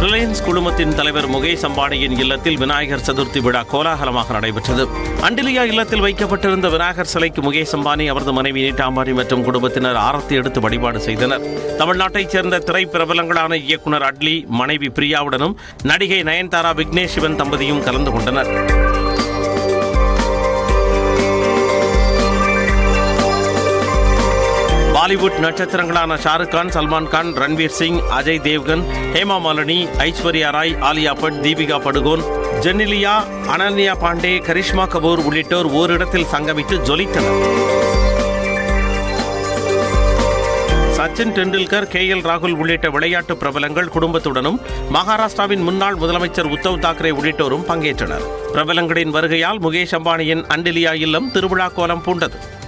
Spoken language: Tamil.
ரிலையன்ஸ் குழுமத்தின் தலைவர் முகேஷ் அம்பானியின் இல்லத்தில் விநாயகர் சதுர்த்தி விழா கோலாகலமாக நடைபெற்றது அண்டிலியா இல்லத்தில் வைக்கப்பட்டிருந்த விநாயகர் சிலைக்கு முகேஷ் அம்பானி அவரது மனைவி நீட்டா அம்பானி மற்றும் குடும்பத்தினர் ஆரத்தி எடுத்து வழிபாடு செய்தனர் தமிழ்நாட்டைச் சேர்ந்த திரை பிரபலங்களான இயக்குனர் அட்லி மனைவி பிரியாவுடனும் நடிகை நயன்தாரா விக்னேஷ் சிவன் தம்பதியும் கலந்து கொண்டனர் பாலிவுட் நட்சத்திரங்களான ஷாருக் கான் சல்மான் கான் ரன்வீர் சிங் அஜய் தேவ்கன் ஹேமா மாலினி ஐஸ்வர்யா ராய் ஆலியா பட் தீபிகா படுகோன் ஜெனிலியா அனன்யா பாண்டே கரிஷ்மா கபூர் உள்ளிட்டோர் ஓரிடத்தில் சங்கமித்து ஜொலித்தனர் சச்சின் டெண்டுல்கர் கே எல் ராகுல் உள்ளிட்ட விளையாட்டு பிரபலங்கள் குடும்பத்துடனும் மகாராஷ்டிராவின் முன்னாள் முதலமைச்சர் உத்தவ் தாக்கரே உள்ளிட்டோரும் பங்கேற்றனர் பிரபலங்களின் வருகையால் முகேஷ் அம்பானியின் அண்டிலியா இல்லம் திருவிழா கோலம் பூண்டது